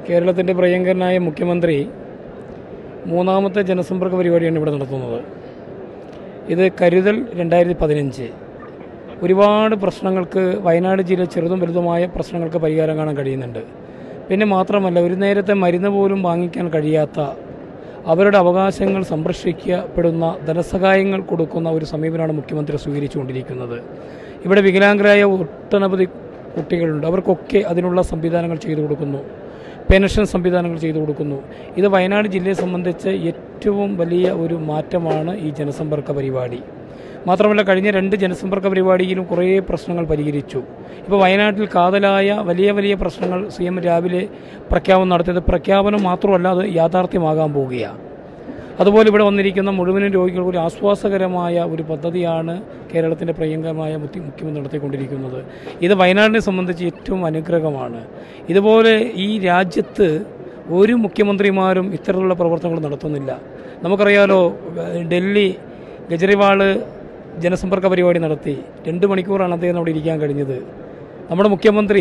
കേരളത്തിൻ്റെ പ്രിയങ്കരനായ മുഖ്യമന്ത്രി മൂന്നാമത്തെ ജനസമ്പർക്ക പരിപാടിയാണ് ഇവിടെ നടത്തുന്നത് ഇത് കരുതൽ രണ്ടായിരത്തി പതിനഞ്ച് ഒരുപാട് പ്രശ്നങ്ങൾക്ക് വയനാട് ജില്ല ചെറുതും വലുതുമായ പ്രശ്നങ്ങൾക്ക് പരിഹാരം കാണാൻ കഴിയുന്നുണ്ട് പിന്നെ മാത്രമല്ല ഒരു നേരത്തെ മരുന്ന് പോലും വാങ്ങിക്കാൻ കഴിയാത്ത അവരുടെ അവകാശങ്ങൾ സംരക്ഷിക്കപ്പെടുന്ന ധനസഹായങ്ങൾ കൊടുക്കുന്ന ഒരു സമീപനമാണ് മുഖ്യമന്ത്രി സ്വീകരിച്ചുകൊണ്ടിരിക്കുന്നത് ഇവിടെ വികലാംഗരായ ഒട്ടനവധി കുട്ടികളുണ്ട് അവർക്കൊക്കെ അതിനുള്ള സംവിധാനങ്ങൾ ചെയ്തു കൊടുക്കുന്നു പെൻഷൻ സംവിധാനങ്ങൾ ചെയ്തു കൊടുക്കുന്നു ഇത് വയനാട് ജില്ലയെ സംബന്ധിച്ച് ഏറ്റവും വലിയ ഒരു മാറ്റമാണ് ഈ ജനസമ്പർക്ക പരിപാടി മാത്രമല്ല കഴിഞ്ഞ രണ്ട് ജനസമ്പർക്ക പരിപാടിയിലും കുറേ പ്രശ്നങ്ങൾ പരിഹരിച്ചു ഇപ്പോൾ വയനാട്ടിൽ കാതലായ വലിയ വലിയ പ്രശ്നങ്ങൾ സി എം രാവിലെ പ്രഖ്യാപനം നടത്തിയത് പ്രഖ്യാപനം മാത്രമല്ല അത് യാഥാർത്ഥ്യമാകാൻ പോവുകയാണ് അതുപോലെ ഇവിടെ വന്നിരിക്കുന്ന മുഴുവനും രോഗികൾക്ക് ഒരു ആശ്വാസകരമായ ഒരു പദ്ധതിയാണ് കേരളത്തിൻ്റെ പ്രിയങ്കരമായ മുഖ്യ മുഖ്യമന്ത്രി നടത്തിക്കൊണ്ടിരിക്കുന്നത് ഇത് വയനാടിനെ സംബന്ധിച്ച് ഏറ്റവും അനുഗ്രഹമാണ് ഇതുപോലെ ഈ രാജ്യത്ത് ഒരു മുഖ്യമന്ത്രിമാരും ഇത്തരത്തിലുള്ള പ്രവർത്തനങ്ങൾ നടത്തുന്നില്ല നമുക്കറിയാലോ ഏഹ് ഡൽഹി കെജ്രിവാള് ജനസമ്പർക്ക പരിപാടി നടത്തി രണ്ട് മണിക്കൂറാണ് അദ്ദേഹം അവിടെ ഇരിക്കാൻ കഴിഞ്ഞത് നമ്മുടെ മുഖ്യമന്ത്രി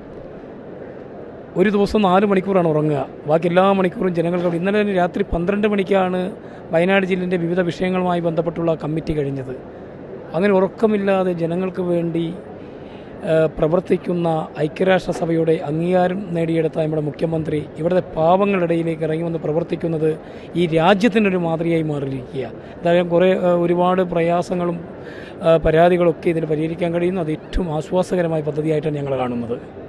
ഒരു ദിവസം നാല് മണിക്കൂറാണ് ഉറങ്ങുക ബാക്കി എല്ലാ മണിക്കൂറും ജനങ്ങൾക്ക് അവിടെ- ഇന്നലെ തന്നെ രാത്രി പന്ത്രണ്ട് മണിക്കാണ് വയനാട് ജില്ലേൻ്റെ വിവിധ വിഷയങ്ങളുമായി ബന്ധപ്പെട്ടുള്ള കമ്മിറ്റി കഴിഞ്ഞത് അങ്ങനെ ഉറക്കമില്ലാതെ ജനങ്ങൾക്ക് വേണ്ടി ആ, പ്രവർത്തിക്കുന്ന ഐക്യരാഷ്ട്രസഭയുടെ അംഗീകാരം നേടിയെടുത്ത നമ്മുടെ മുഖ്യമന്ത്രി ഇവിടുത്തെ പാവങ്ങളിടയിലേക്ക് ഇറങ്ങി വന്ന് പ്രവർത്തിക്കുന്നത് ഈ രാജ്യത്തിനൊരു മാതൃകയായി മാറിയിരിക്കുക എന്തായാലും കുറേ ആ, ഒരുപാട് പ്രയാസങ്ങളും ആ, പരാതികളൊക്കെ ഇതിന് പരിഹരിക്കാൻ കഴിയുന്നു അത് ഏറ്റവും ആശ്വാസകരമായ പദ്ധതിയായിട്ടാണ് ഞങ്ങൾ കാണുന്നത്